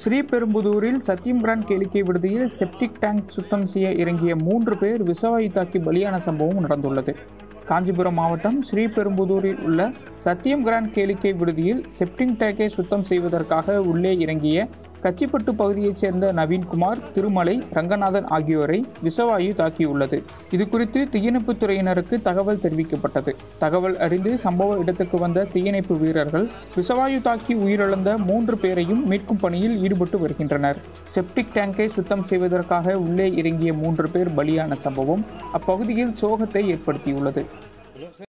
ஸ்ரீபெரும்புதூரில் சத்தியம் பிராண்ட் கேளிக்கை விடுதியில் செப்டிக் டேங்க் சுத்தம் செய்ய இறங்கிய மூன்று பேர் விஷவாயு தாக்கி பலியான சம்பவம் நடந்துள்ளது காஞ்சிபுரம் மாவட்டம் ஸ்ரீபெரும்புதூரில் உள்ள சத்தியம் கிராண்ட் கேளிக்கை விடுதியில் செப்டிக் டேங்கை சுத்தம் செய்வதற்காக உள்ளே இறங்கிய கச்சிப்பட்டு பகுதியைச் சேர்ந்த நவீன்குமார் திருமலை ரங்கநாதன் ஆகியோரை விஷவாயு தாக்கியுள்ளது இது குறித்து தீயணைப்புத் துறையினருக்கு தகவல் தெரிவிக்கப்பட்டது தகவல் அறிந்து சம்பவ இடத்துக்கு வந்த தீயணைப்பு வீரர்கள் விஷவாயு தாக்கி உயிரிழந்த மூன்று பேரையும் மீட்கும் பணியில் ஈடுபட்டு வருகின்றனர் செப்டிக் டேங்கை சுத்தம் செய்வதற்காக உள்ளே இறங்கிய மூன்று பேர் பலியான சம்பவம் அப்பகுதியில் சோகத்தை ஏற்படுத்தியுள்ளது